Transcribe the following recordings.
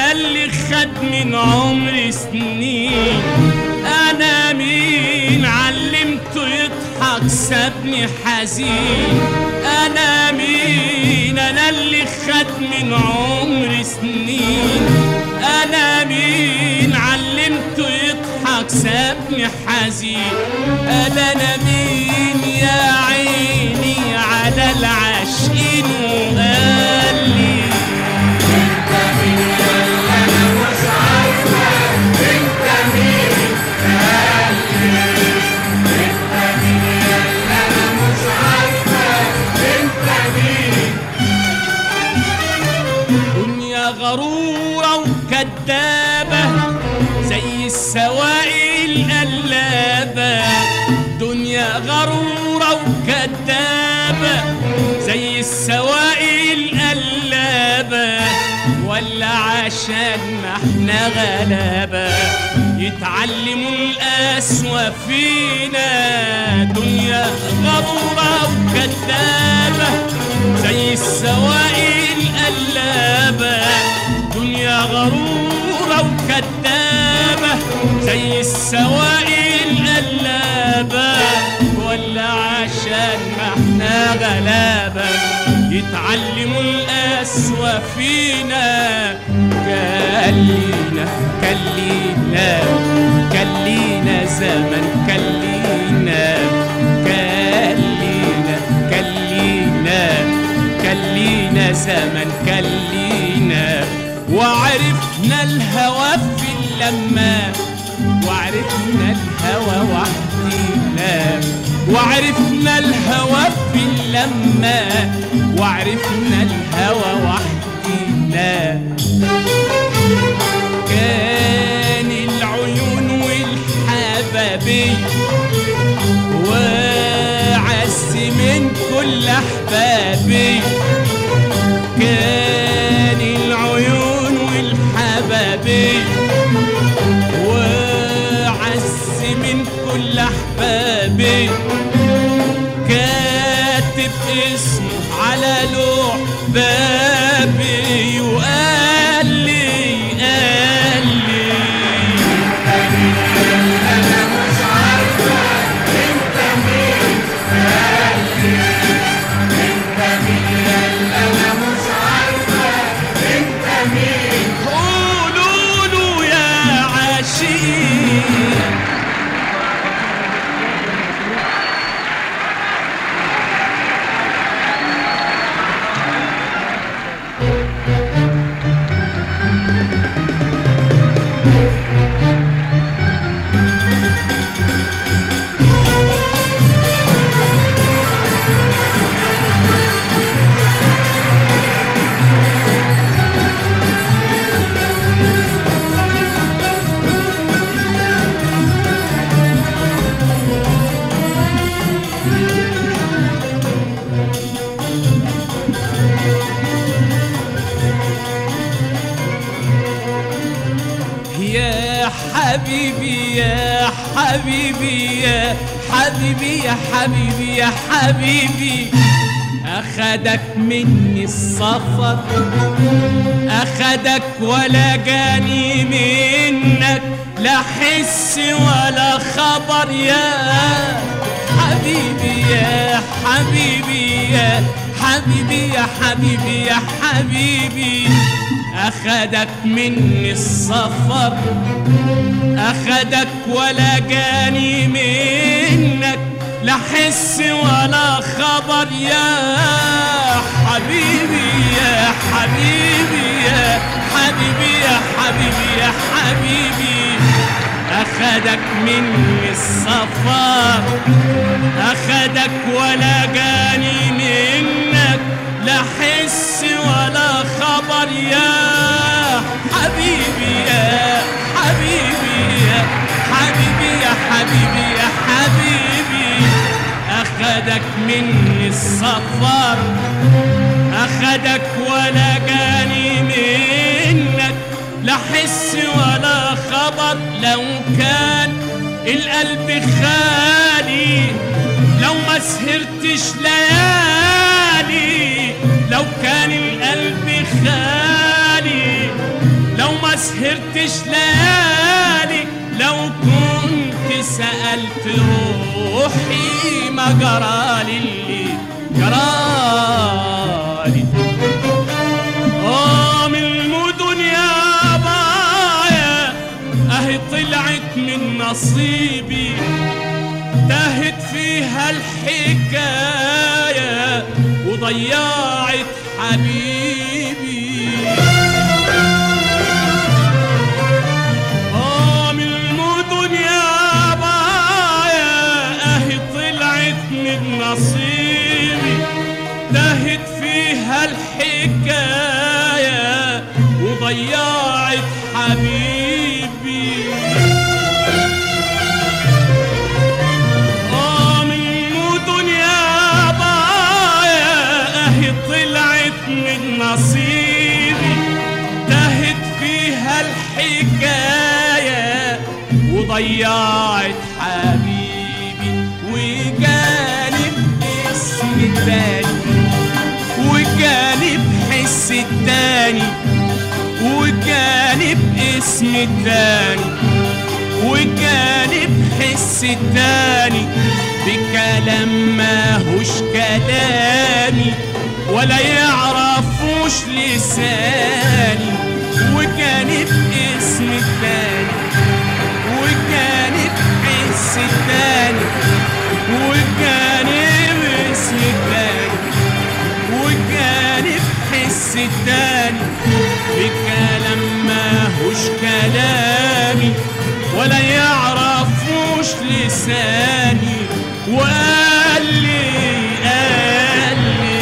انا اللي خد من عمري سنين انا مين علمته يضحك سابني حزين انا مين انا اللي خد من عمري سنين انا مين علمته يضحك سابني حزين قال انا مين يا عيني على العاشقين وقال لي دنيا غرورة وكدابة زي السواقي القلابة دنيا غرورة وكدابة زي السواقي القلابة ولا عشان ما احنا غلابة يتعلموا القسوة فينا دنيا غرورة وكدابة زي السواقي القلابة دنيا غرورة وكدابة زي السواقي القلابة ولا عشان ما احنا غلابة يتعلموا القسوة فينا كلينا كلينا كلينا زمن كلينا كلينا كلينا كلينا زمن كلينا وعرفنا الهوى في اللمة وعرفنا الهوى وحدينا وعرفنا الهوى في اللمة وعرفنا الهوى وحدينا كان العيون والحبابي وعز من كل احبابي كان العيون والحبابي وعز من كل احبابي كاتب اسمه على لوح بابي وقال لي قال لي قولوا له يا عاشقين يا حبيبي يا حبيبي يا حبيبي يا حبيبي يا حبيبي أخدك مني السفر أخدك ولا جاني منك لا حس ولا خبر يا حبيبي يا حبيبي يا حبيبي يا حبيبي يا حبيبي أخدك مني السفر أخدك ولا جاني منك لا حس ولا خبر يا حبيبي يا حبيبي يا حبيبي يا حبيبي يا حبيبي أخدك مني السفر أخدك ولا جاني منك لا حس ولا خبر يا حبيبي يا حبيبي يا حبيبي يا حبيبي يا حبيبي أخدك مني السفر أخدك ولا جاني منك لا حس ولا خبر لو كان القلب خالي لو ما سهرتش ليالي لو كان القلب خالي لو ما ما سهرتش ليالي لو كنت سألت روحي ما جرالي اللي جرالي آه من المدن يا بايا أهي طلعت من نصيبي تاهت فيها الحكاية وضيعت حبيبي آه من المدن يا بايا أهي طلعت من نصيبي تاهت فيها الحكاية وضيعت حبيبي آه من مدن يا بايا أهي طلعت من نصيبي تهت فيها الحكاية وضيعت حبيبي وجانب اسم التاني وجانب حس التاني وجانب اسم التاني وجانب حس التاني بكلام ماهوش كلامي ولا يعرفوش لساني وجانب اسم التاني وجانب حس التاني وجانب اسم التاني وجانب حس التاني بكلام ماهوش كلامي ولا يعرفوش لساني وقال لي قال لي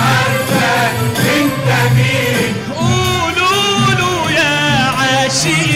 قولوا له يا عاشق